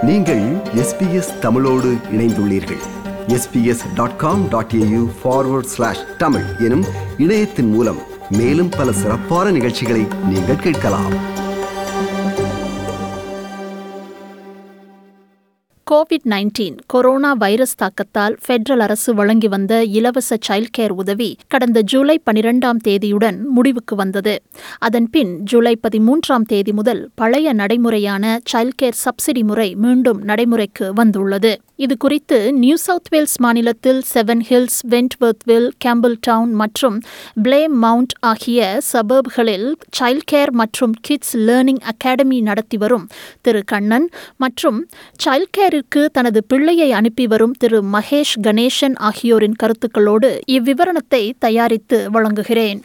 நீங்கள் எஸ்பிஎஸ் தமிழோடு இணைந்துள்ளீர்கள் SBS dot com dot AU forward slash Tamil எனும் இணையத்தின் மூலம் மேலும் பல சிறப்பான நிகழ்ச்சிகளை நீங்கள் கேட்கலாம் கோவிட் நைன்டீன் கொரோனா வைரஸ் தாக்கத்தால் பெட்ரல் அரசு வழங்கி வந்த இலவச சைல்ட் கேர் உதவி கடந்த ஜூலை பனிரெண்டாம் தேதியுடன் முடிவுக்கு வந்தது அதன்பின் ஜூலை பதிமூன்றாம் தேதி முதல் பழைய நடைமுறையான சைல்ட் கேர் சப்சிடி முறை மீண்டும் நடைமுறைக்கு வந்துள்ளது இது குறித்து நியூ சவுத் வேல்ஸ் மாநிலத்தில் Seven Hills Wentworthville Campbelltown மற்றும் பிளேம் மவுண்ட் ஆகிய சபர்ப்களில் சைல்ட் கேர் மற்றும் கிட்ஸ் லேர்னிங் அகாடமி நடத்தி வரும் திரு கண்ணன் மற்றும் சைல்ட் கேரிற்கு தனது பிள்ளையை அனுப்பி வரும் திரு மகேஷ் கணேசன் ஆகியோரின் கருத்துக்களோடு இவ்விவரணத்தை தயாரித்து வழங்குகிறேன்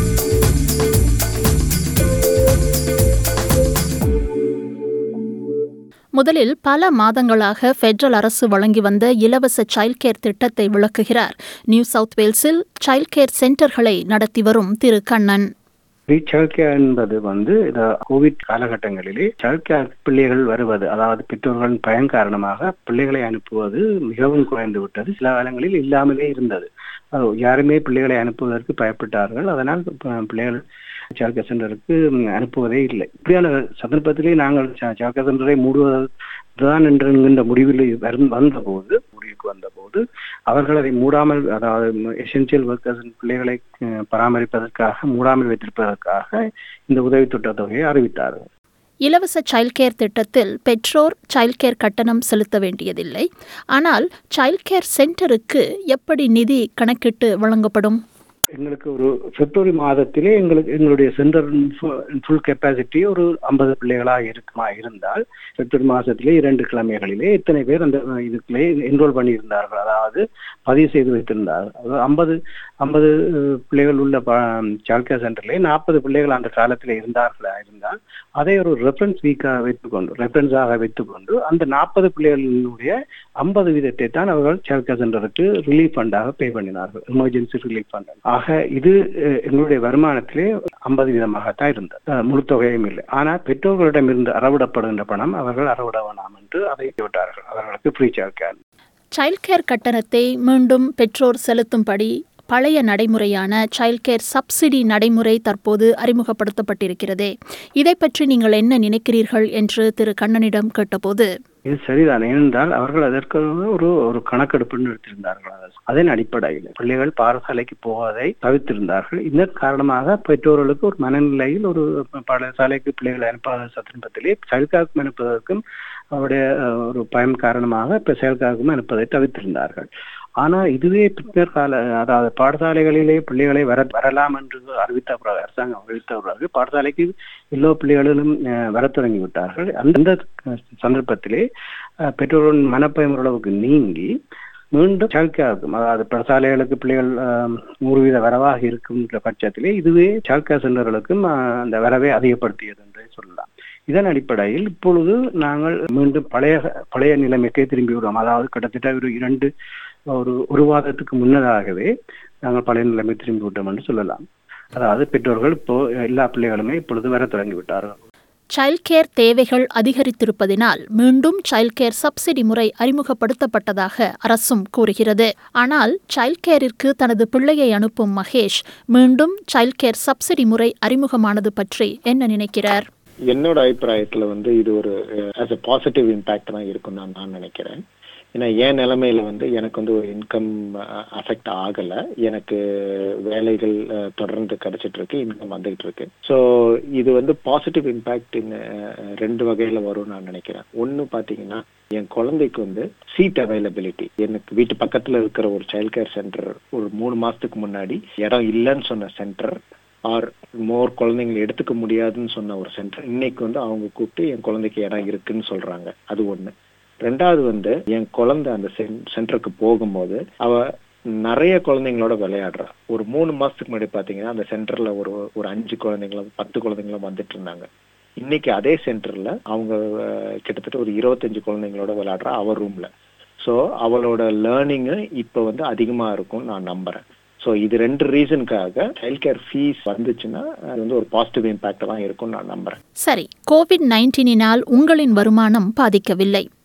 முதலில் பல மாதங்களாக பெட்ரல் அரசு வழங்கி வந்த இலவச சைல்ட் கேர் திட்டத்தை விளக்குகிறார் நியூ சவுத் வேல்ஸில் சைல்ட் கேர் சென்டர்களை நடத்தி வரும் திரு கண்ணன் ஃப்ரீ சைல்ட் கேர் என்பது வந்து இந்த கோவிட் காலகட்டங்களிலே சைல்ட் கேர் பிள்ளைகள் வருவது அதாவது பெற்றோர்களின் பயன் காரணமாக பிள்ளைகளை அனுப்புவது மிகவும் குறைந்து விட்டது சில காலங்களில் இல்லாமலே இருந்தது அது யாருமே பிள்ளைகளை அனுப்புவதற்கு பயப்பட்டார்கள் அதனால் ப- பிள்ளைகள் சைல்ட் கேர் சென்டருக்கு அனுப்புவதே இல்லை இப்படியான சந்தர்ப்பத்திலே நாங்கள் சைல்ட் கேர் சென்டரை மூடுவதுதான் என்கின்ற முடிவில் வரும்- வந்தபோது முடிவுக்கு வந்தபோது அவர்கள் அதை மூடாமல் அதாவது எசென்சியல் ஒர்க்கர்ஸ் பிள்ளைகளை அஹ், பராமரிப்பதற்காக மூடாமல் வைத்திருப்பதற்காக இந்த உதவி தொகையை அறிவித்தார்கள் இலவச சைல்ட் கேர் திட்டத்தில் பெற்றோர் சைல்ட் கேர் கட்டணம் செலுத்த வேண்டியதில்லை ஆனால் சைல்ட் கேர் சென்டருக்கு எப்படி நிதி கணக்கிட்டு வழங்கப்படும் எங்களுக்கு ஒரு பிப்ரவரி மாதத்திலே எங்களுக்கு எங்களுடைய சென்டர் ஃபுல் கெப்பாசிட்டி ஒரு ஐம்பது பிள்ளைகளாக இருக்குமா இருந்தால் பிப்ரவரி மாதத்திலே இரண்டு கிழமைகளிலே இத்தனை பேர் அந்த இதுக்குள்ளே என்ரோல் பண்ணியிருந்தார்கள் அதாவது பதிவு செய்து வைத்திருந்தார்கள் அதாவது ஐம்பது ஐம்பது பிள்ளைகள் உள்ள சால்கா சென்டர்லே நாற்பது பிள்ளைகள் அந்த காலத்தில் இருந்தார்களா இருந்தால் அதை ஒரு ரெஃபரன்ஸ் வீக்காக வைத்துக்கொண்டு ரெஃபரன்ஸாக வைத்துக்கொண்டு அந்த நாற்பது பிள்ளைகளினுடைய ஐம்பது வீதத்தை தான் அவர்கள் சால்கா சென்டருக்கு ரிலீஃப் ஃபண்டாக பே பண்ணினார்கள் எமர்ஜென்சி ரிலீஃப் ஃபண்ட் ஆக இது அஹ், எங்களுடைய வருமானத்திலே ஐம்பது வீதமாகத்தான் இருந்தது அஹ், முழு தொகையும் இல்லை ஆனால் பெற்றோர்களிடமிருந்து அறவிடப்படுகின்ற பணம் அவர்கள் அறவிட வேணாம் என்று அதை விட்டார்கள் அவர்களுக்கு ஃப்ரீ சார்ஜ் சைல்ட் கேர் கட்டணத்தை மீண்டும் பெற்றோர் செலுத்தும்படி பழைய நடைமுறையான சைல்ட் கேர் சப்சிடி நடைமுறை தற்போது அறிமுகப்படுத்தப்பட்டிருக்கிறதே இதை பற்றி நீங்கள் என்ன நினைக்கிறீர்கள் என்று திரு கண்ணனிடம் கேட்டபோது இது சரிதான் ஏனென்றால் அவர்கள் அதற்கு ஒரு ஒரு கணக்கெடுப்புன்னு எடுத்திருந்தார்கள் அது. அதன் அடிப்படையில் பிள்ளைகள் பாடசாலைக்கு போவதை தவிர்த்திருந்தார்கள் இதன் காரணமாக பெற்றோர்களுக்கு ஒரு மனநிலையில் ஒரு பாடசாலைக்கு பிள்ளைகளை அனுப்பாத சந்தர்ப்பத்திலே செயல்காக்கும் அனுப்புவதற்கும் அவருடைய அஹ், ஒரு பயம் காரணமாக இப்ப செயல்காக்கும் அனுப்பதை தவிர்த்திருந்தார்கள் ஆனால் இதுவே பின்னர் கால அதாவது பாடசாலைகளிலே பிள்ளைகளை வர வரலாம் என்று அறிவித்த பிறகு அரசாங்கம் அறிவித்த பிறகு பாடசாலைக்கு எல்லா பிள்ளைகளும் அஹ், வரத் தொடங்கி விட்டார்கள் அந்த சந்தர்ப்பத்திலே அஹ், பெற்றோரின் மனப்பயம் ஓரளவுக்கு நீங்கி மீண்டும் சால்காவுக்கும் அதாவது பாடசாலைகளுக்கு பிள்ளைகள் அஹ், நூறு வீத வரவாக இருக்கின்ற பட்சத்திலே இதுவே சால்கா சென்டர்களுக்கும் அஹ், அந்த வரவை அதிகப்படுத்தியது என்றே சொல்லலாம் இதன் அடிப்படையில் இப்பொழுது நாங்கள் மீண்டும் பழைய பழைய நிலைமைக்கே திரும்பி விடுவோம் அதாவது கிட்டத்தட்ட ஒரு இரண்டு ஒரு ஒரு வாரத்துக்கு முன்னதாகவே நாங்கள் பழைய நிலைமை திரும்பி விட்டோம் என்று சொல்லலாம் அதாவது பெற்றோர்கள் இப்போ எல்லா பிள்ளைகளுமே இப்பொழுது வர தொடங்கி விட்டார்கள் சைல்ட் கேர் தேவைகள் அதிகரித்திருப்பதினால் மீண்டும் சைல்ட் கேர் சப்சிடி முறை அறிமுகப்படுத்தப்பட்டதாக அரசும் கூறுகிறது ஆனால் சைல்ட் கேரிற்கு தனது பிள்ளையை அனுப்பும் மகேஷ் மீண்டும் சைல்ட் கேர் சப்சிடி முறை அறிமுகமானது பற்றி என்ன நினைக்கிறார் என்னோட அபிப்பிராயத்துல வந்து இது ஒரு ஆஸ் a பாசிட்டிவ் இம்பாக்ட் தான் இருக்கும் நான் நான் நினைக்கிறேன் ஏன்னா என் நிலைமையில வந்து எனக்கு வந்து ஒரு இன்கம் அஃபெக்ட் ஆகல எனக்கு வேலைகள் அஹ், தொடர்ந்து கிடைச்சிட்டு இருக்கு இன்கம் வந்துகிட்டு இருக்கு ஸோ இது வந்து பாசிட்டிவ் இம்பாக்ட் ரெண்டு வகையில வரும்னு நான் நினைக்கிறேன் ஒன்னு பாத்தீங்கன்னா என் குழந்தைக்கு வந்து சீட் அவைலபிலிட்டி எனக்கு வீட்டு பக்கத்துல இருக்கிற ஒரு சைல்ட் கேர் சென்டர் ஒரு மூணு மாசத்துக்கு முன்னாடி இடம் இல்லைன்னு சொன்ன சென்டர் ஆர் மோர் குழந்தைங்களை எடுத்துக்க முடியாதுன்னு சொன்ன ஒரு சென்டர் இன்னைக்கு வந்து அவங்க கூப்பிட்டு என் குழந்தைக்கு இடம் இருக்குன்னு சொல்றாங்க அது ஒண்ணு ரெண்டாவது வந்து என் குழந்தை அந்த சென்டருக்கு போகும்போது அவ நிறைய குழந்தைங்களோட விளையாடுறா ஒரு மூணு மாசத்துக்கு முன்னாடி பாத்தீங்கன்னா அந்த சென்டர்ல ஒரு ஒரு அஞ்சு குழந்தைங்களும் பத்து குழந்தைங்களும் வந்துட்டு இருந்தாங்க இன்னைக்கு அதே சென்டர்ல அவங்க அஹ், கிட்டத்தட்ட ஒரு இருபத்தஞ்சு குழந்தைங்களோட விளையாடுறா அவ ரூம்ல ஸோ அவளோட லேர்னிங்கு இப்போ வந்து அதிகமா இருக்கும்னு நான் நம்புறேன் ஸோ இது ரெண்டு ரீசனுக்காக சைல்ட் கேர் ஃபீஸ் வந்துச்சுன்னா அது வந்து ஒரு பாசிட்டிவ் இம்பாக்ட் தான் இருக்கும்னு நான் நம்புறேன் சரி கோவிட் நைன்டீனினால் உங்களின் வருமானம் பாதிக்கவில்லை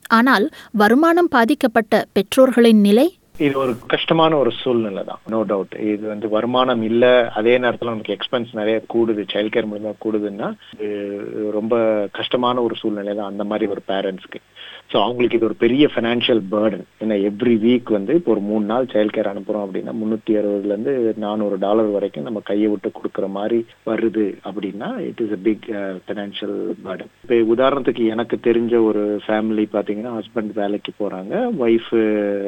ஆனால் வருமானம் பாதிக்கப்பட்ட பெற்றோர்களின் நிலை இது ஒரு கஷ்டமான ஒரு சூழ்நிலை தான் நோ டவுட் இது வந்து வருமானம் இல்ல அதே நேரத்துல நமக்கு எக்ஸ்பென்ஸ் நிறைய கூடுது சைல்ட் கேர் மூலமா கூடுதுன்னா இது ரொம்ப கஷ்டமான ஒரு சூழ்நிலை தான் அந்த மாதிரி ஒரு பேரண்ட்ஸ்க்கு ஸோ அவங்களுக்கு இது ஒரு பெரிய ஃபைனான்ஷியல் பேர்டன் ஏன்னா எவ்ரி வீக் வந்து இப்போ ஒரு மூணு நாள் சைல்ட் கேர் அனுப்புறோம் அப்படின்னா முந்நூற்றி அறுபதுலேருந்து நானூறு டாலர் வரைக்கும் நம்ம கையை விட்டு கொடுக்குற மாதிரி வருது அப்படின்னா it is a big financial burden இப்போ உதாரணத்துக்கு எனக்கு தெரிஞ்ச ஒரு ஃபேமிலி பார்த்தீங்கன்னா ஹஸ்பண்ட் வேலைக்கு போகிறாங்க ஒய்ஃபு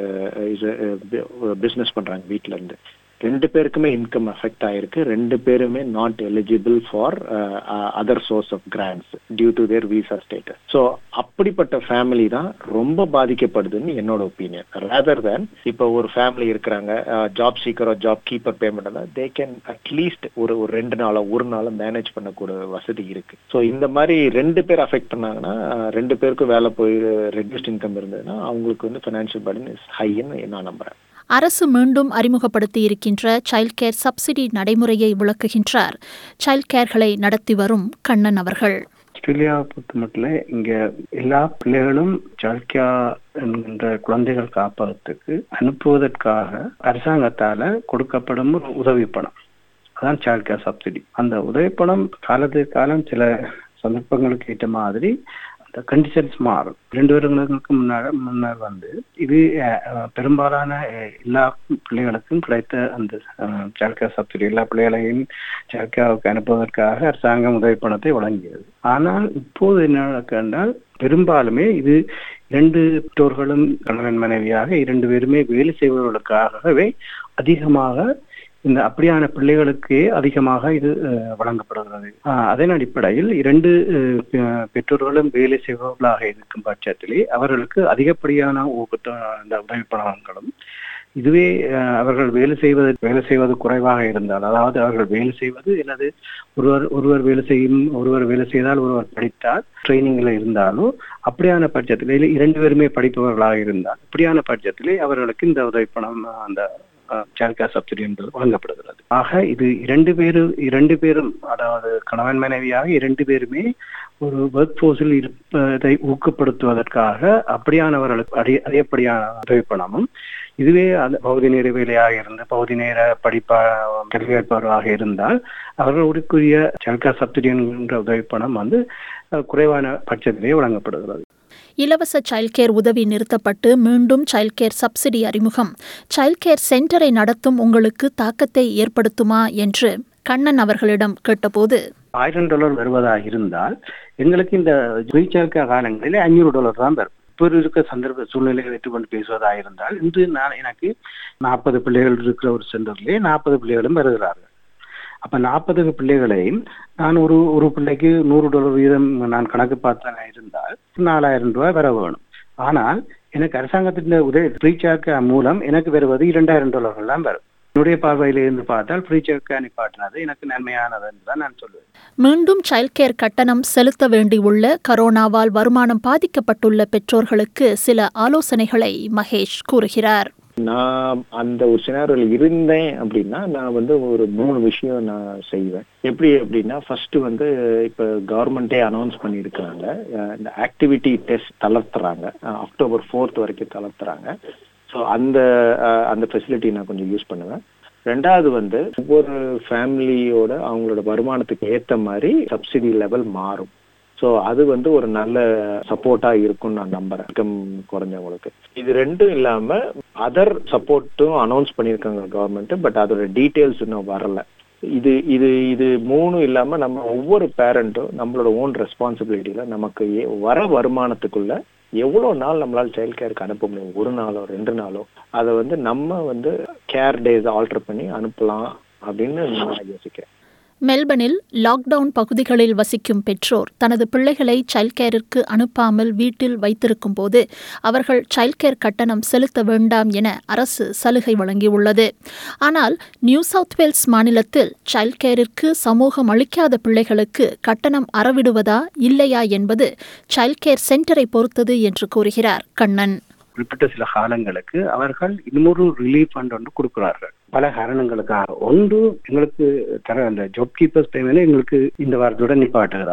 இஸ் பிஸ்னஸ் பண்ணுறாங்க வீட்டில இருந்து ரெண்டு பேருக்குமே இன்கம் அஃபெக்ட் ஆயிருக்கு ரெண்டு பேருமே not eligible for other source of grants due to their visa status so அப்படிப்பட்ட ஃபேமிலி தான் ரொம்ப பாதிக்கப்படுதுன்னு என்னோட ஒப்பீனியன் ரேதர் தேன் இப்போ ஒரு ஃபேமிலி இருக்கிறாங்க ஜாப் சீக்கரோ ஜாப் கீப்பர் பேமெண்ட் தான் தே கேன் அட்லீஸ்ட் ஒரு ஒரு ரெண்டு நாளோ ஒரு நாளோ மேனேஜ் பண்ணக்கூடிய வசதி இருக்கு ஸோ இந்த மாதிரி ரெண்டு பேர் அஃபெக்ட் பண்ணாங்கன்னா ரெண்டு பேருக்கும் வேலை போய் ரெடியூஸ்ட் இன்கம் இருந்ததுன்னா அவங்களுக்கு வந்து ஃபைனான்ஷியல் பர்டன் இஸ் ஹைன்னு நான் நம்புறேன் அரசு மீண்டும் அறிமுகப்படுத்தி இருக்கின்ற சைல்ட் கேர் சப்சிடி நடைமுறையை விளக்குகின்றார் சைல்ட் கேர்களை நடத்தி வரும் கண்ணன் அவர்கள் ஆஸ்திரேலியாவை பொறுத்த மட்டும் இங்க எல்லா பிள்ளைகளும் சைல்ட்கா என்கின்ற குழந்தைகள் காப்பகத்துக்கு அனுப்புவதற்காக அரசாங்கத்தால கொடுக்கப்படும் ஒரு உதவி பணம் அதான் சைல்ட் கேர் சப்சிடி அந்த உதவி பணம் காலத்துக்கு காலம் சில சந்தர்ப்பங்களுக்கு ஏற்ற மாதிரி அந்த கண்டிஷன்ஸ் மாறும் ரெண்டு வருடங்களுக்கு முன்னாடி முன்னர் வந்து இது பெரும்பாலான எல்லா பிள்ளைகளுக்கும் கிடைத்த அந்த சர்க்கா சப்சிடி எல்லா பிள்ளைகளையும் சர்க்காவுக்கு அனுப்புவதற்காக அரசாங்கம் உதவி பணத்தை வழங்கியது ஆனால் இப்போது என்ன நடக்கின்றால் பெரும்பாலுமே இது இரண்டு பெற்றோர்களும் கணவன் மனைவியாக இரண்டு பேருமே வேலை செய்பவர்களுக்காகவே அதிகமாக இந்த அப்படியான பிள்ளைகளுக்கே அதிகமாக இது வழங்கப்படுகிறது அதன் அடிப்படையில் இரண்டு பெற்றோர்களும் வேலை செய்பவர்களாக இருக்கும் பட்சத்திலே அவர்களுக்கு அதிகப்படியான அந்த உதவி பணங்களும் இதுவே அவர்கள் வேலை செய்வது வேலை செய்வது குறைவாக இருந்தால் அதாவது அவர்கள் வேலை செய்வது அல்லது ஒருவர் ஒருவர் வேலை செய்யும் ஒருவர் வேலை செய்தால் ஒருவர் படித்தால் ட்ரைனிங்ல இருந்தாலும் அப்படியான பட்சத்திலே இரண்டு பேருமே படிப்பவர்களாக இருந்தால் அப்படியான பட்சத்திலே அவர்களுக்கு இந்த உதவி பணம் அந்த சைல்ட் கேர் சப்சிடி என்பது வழங்கப்படுகிறது ஆக இது இரண்டு பேரும் இரண்டு பேரும் அதாவது கணவன் மனைவியாக இரண்டு பேருமே ஒரு ஒர்க் போர்ஸில் இருப்பதை ஊக்கப்படுத்துவதற்காக அப்படியானவர்களுக்கு அடி அதிகப்படியான உதவி பணமும் இதுவே அந்த பகுதி நேர வேலையாக இருந்து பகுதி நேர படிப்பா கல்வி கற்பவராக இருந்தால் அவர்களுக்குரிய சைல்ட் கேர் சப்சிடி என்கின்ற உதவி பணம் வந்து குறைவான பட்சத்திலே வழங்கப்படுகிறது இலவச சைல்ட் கேர் உதவி நிறுத்தப்பட்டு மீண்டும் சைல்ட் கேர் சப்சிடி அறிமுகம் சைல்ட் கேர் சென்டரை நடத்தும் உங்களுக்கு தாக்கத்தை ஏற்படுத்துமா என்று கண்ணன் அவர்களிடம் கேட்டபோது ஆயிரம் டாலர் வருவதாக இருந்தால் எங்களுக்கு இந்த ரீசார்ஜ் காலங்களில் ஐநூறு டாலர் தான் வரும் இப்போ இருக்க சந்தர்ப்ப சூழ்நிலையை வைத்துக்கொண்டு பேசுவதாக இருந்தால் இன்று நான் எனக்கு நாற்பது பிள்ளைகள் இருக்கிற ஒரு சென்டர்லேயே நாற்பது பிள்ளைகளும் வருகிறார்கள் அப்ப நாற்பது பிள்ளைகளையும் நான் ஒரு ஒரு பிள்ளைக்கு நூறு டாலர் வீதம் நான் கணக்கு பார்த்தா இருந்தால் நாலாயிரம் ரூபாய் வர வேணும் ஆனால் எனக்கு அரசாங்கத்தின் உதவி ஃப்ரீ சார்க்க மூலம் எனக்கு வருவது இரண்டாயிரம் டாலர்கள் தான் வரும் என்னுடைய பார்வையில இருந்து பார்த்தால் ஃப்ரீ சார்க்க அனுப்பாட்டினது எனக்கு நன்மையானது என்று தான் நான் சொல்லுவேன் மீண்டும் சைல்ட் கேர் கட்டணம் செலுத்த வேண்டியுள்ள கரோனாவால் வருமானம் பாதிக்கப்பட்டுள்ள பெற்றோர்களுக்கு சில ஆலோசனைகளை மகேஷ் கூறுகிறார் நான் அந்த ஒரு சினாரியில் இருந்தேன் அப்படின்னா நான் வந்து ஒரு மூணு விஷயம் நான் செய்வேன் எப்படி அப்படின்னா ஃபர்ஸ்ட் வந்து இப்போ கவர்மெண்டே அனௌன்ஸ் பண்ணியிருக்கிறாங்க இந்த ஆக்டிவிட்டி டெஸ்ட் தளர்த்துறாங்க அக்டோபர் ஃபோர்த் வரைக்கும் தளர்த்துறாங்க ஸோ அந்த அந்த ஃபெசிலிட்டி நான் கொஞ்சம் யூஸ் பண்ணுவேன் ரெண்டாவது வந்து ஒவ்வொரு ஃபேமிலியோட அவங்களோட வருமானத்துக்கு ஏற்ற மாதிரி சப்சிடி லெவல் மாறும் ஸோ அது வந்து ஒரு நல்ல சப்போர்ட்டா இருக்கும்னு நான் நம்புறேன் இன்கம் குறைஞ்சவங்களுக்கு இது ரெண்டும் இல்லாம அதர் சப்போர்ட்டும் அனௌன்ஸ் பண்ணியிருக்காங்க கவர்மெண்ட் பட் அதோட டீட்டெயில்ஸ் இன்னும் வரல இது இது இது மூணு இல்லாம நம்ம ஒவ்வொரு பேரண்ட்டும் நம்மளோட ஓன் ரெஸ்பான்சிபிலிட்டியில நமக்கு வர வருமானத்துக்குள்ள எவ்வளவு நாள் நம்மளால சைல்ட் கேருக்கு அனுப்ப முடியும் ஒரு நாளோ ரெண்டு நாளோ அதை வந்து நம்ம வந்து கேர் டேஸ் ஆல்டர் பண்ணி அனுப்பலாம் அப்படின்னு நான் யோசிக்கிறேன் மெல்பனில் லாக்டவுன் பகுதிகளில் வசிக்கும் பெற்றோர் தனது பிள்ளைகளை சைல்ட் கேருக்கு அனுப்பாமல் வீட்டில் வைத்திருக்கும் போது அவர்கள் சைல்ட் கேர் கட்டணம் செலுத்த வேண்டாம் என அரசு சலுகை வழங்கியுள்ளது ஆனால் நியூ சவுத் வேல்ஸ் மாநிலத்தில் சைல்ட் கேரிற்கு சமூகம் அளிக்காத பிள்ளைகளுக்கு கட்டணம் அறவிடுவதா இல்லையா என்பது சைல்ட் கேர் சென்டரை பொறுத்தது என்று கூறுகிறார் கண்ணன் குறிப்பிட்ட சில காலங்களுக்கு அவர்கள் இன்னொரு ரிலீஃப் ஃபண்ட் ஒன்று கொடுக்கிறார்கள் பல காரணங்களுக்காக ஒன்று எங்களுக்கு தர அந்த ஜாப் கீப்பர்ஸ் பேமெண்ட் எங்களுக்கு இந்த வாரத்தோட நிப்பாட்டுகிறார்கள்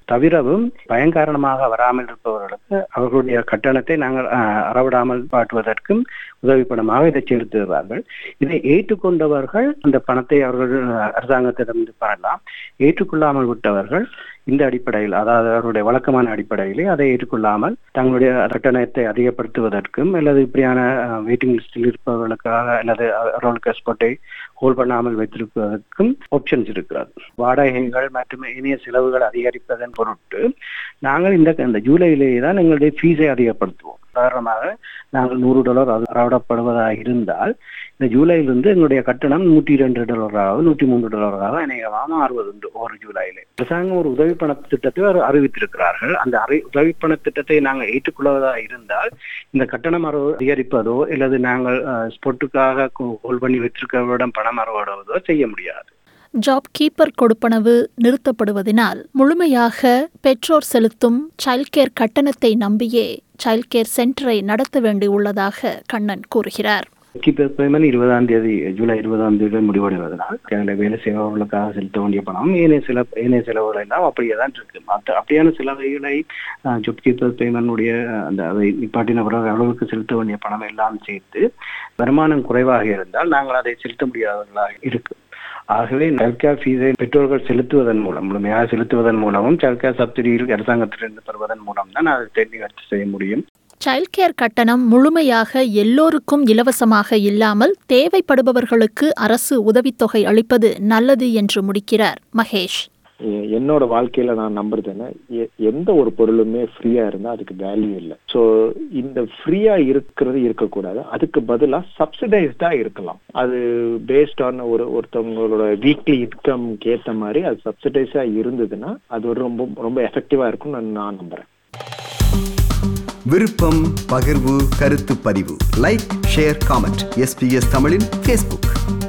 தவிரவும் பயன் காரணமாக வராமல் இருப்பவர்களுக்கு அவர்களுடைய கட்டணத்தை நாங்கள் அஹ், அறவிடாமல் பாட்டுவதற்கும் உதவி பணமாக இதை செலுத்துகிறார்கள் இதை ஏற்றுக்கொண்டவர்கள் அந்த பணத்தை அவர்கள் அரசாங்கத்திடமிருந்து பெறலாம் ஏற்றுக்கொள்ளாமல் விட்டவர்கள் இந்த அடிப்படையில் அதாவது அவருடைய வழக்கமான அடிப்படையிலே அதை ஏற்றுக்கொள்ளாமல் தங்களுடைய கட்டணத்தை அதிகப்படுத்துவதற்கும் அல்லது இப்படியான வெயிட்டிங் லிஸ்டில் இருப்பவர்களுக்காக அல்லது அவர்களுக்கு எக்ஸ்போர்ட்டை ஹோல்ட் பண்ணாமல் வைத்திருப்பதற்கும் ஆப்ஷன்ஸ் இருக்கிறது வாடகைகள் மற்றும் இணைய செலவுகள் அதிகரிப்பதன் பொருட்டு நாங்கள் இந்த இந்த ஜூலையிலேயே தான் எங்களுடைய ஃபீஸை அதிகப்படுத்துவோம் உதாரணமாக நாங்கள் நூறு டாலர் அறவிடப்படுவதாக இருந்தால் இந்த ஜூலையிலிருந்து எங்களுடைய கட்டணம் நூற்றி இரண்டு டாலராக நூற்றி மூன்று டாலராக அநேகமாக மாறுவது உண்டு ஒரு ஜூலையிலே அரசாங்கம் ஒரு உதவி பண திட்டத்தை அவர் அறிவித்திருக்கிறார்கள் அந்த அறி உதவி பண திட்டத்தை நாங்கள் ஏற்றுக்கொள்வதாக இருந்தால் இந்த கட்டணம் அறவு அதிகரிப்பதோ அல்லது நாங்கள் ஸ்பொட்டுக்காக ஹோல்ட் பண்ணி வைத்திருக்கிறவரிடம் பணம் அறவிடுவதோ செய்ய முடியாது ஜாப் கீப்பர் கொடுப்பனவு நிறுத்தப்படுவதனால் முழுமையாக பெற்றோர் செலுத்தும் சைல்ட்கேர் கட்டணத்தை நம்பியே சைல்ட்கேர் சென்டரை நடத்த வேண்டியுள்ளதாக கண்ணன் கூறுகிறார் கீப்பர் பேமெண்ட் இருபதாம் தேதி ஜூலை இருபதாம் தேதி முடிவடைவதனால் அதில் வேலை செய்பவர்களுக்காக செலுத்த வேண்டிய பணம் ஏனைய சில ஏனைய செலவுகள் எல்லாம் அப்படியே தான் இருக்கு மற்ற அப்படியான செலவுகளை ஜாப் கீப்பர் பேமெண்டுடைய அந்த அதை நிப்பாட்டின பிறகு அளவுக்கு செலுத்த வேண்டிய பணம் எல்லாம் சேர்த்து வருமானம் குறைவாக இருந்தால் நாங்கள் அதை செலுத்த முடியாதவர்களாக இருக்கு ஆகவே சர்க்கார் ஃபீஸை பெற்றோர்கள் செலுத்துவதன் மூலம் முழுமையாக செலுத்துவதன் மூலமும் சர்க்கார் சப்சிடியில் அரசாங்கத்திலிருந்து பெறுவதன் மூலம் தான் அதை நிவர்த்தி செய்ய முடியும் சைல்ட்கேர் கட்டணம் முழுமையாக எல்லோருக்கும் இலவசமாக இல்லாமல் தேவைப்படுபவர்களுக்கு அரசு உதவித்தொகை அளிப்பது நல்லது என்று முடிக்கிறார் மகேஷ் எ- என்னோட வாழ்க்கையில நான் நம்புறது என்ன எ- எந்த ஒரு பொருளுமே ஃப்ரீயா இருந்தா அதுக்கு வேல்யூ இல்லை ஸோ இந்த ஃப்ரீயா இருக்கிறது இருக்கக்கூடாது அதுக்கு பதிலா சப்சிடைஸ்டா இருக்கலாம் அது பேஸ்ட் ஆன் ஒரு ஒருத்தவங்களோட வீக்லி இன்கம்க்கு ஏத்த மாதிரி அது சப்சிடைஸா இருந்ததுன்னா அது ஒரு ரொம்ப ரொம்ப எஃபெக்டிவா இருக்கும்னு நான் நான் நம்புறேன் விருப்பம் பகிர்வு கருத்து பதிவு லைக் ஷேர் காமெண்ட் எஸ்பிஎஸ் தமிழின் ஃபேஸ்புக்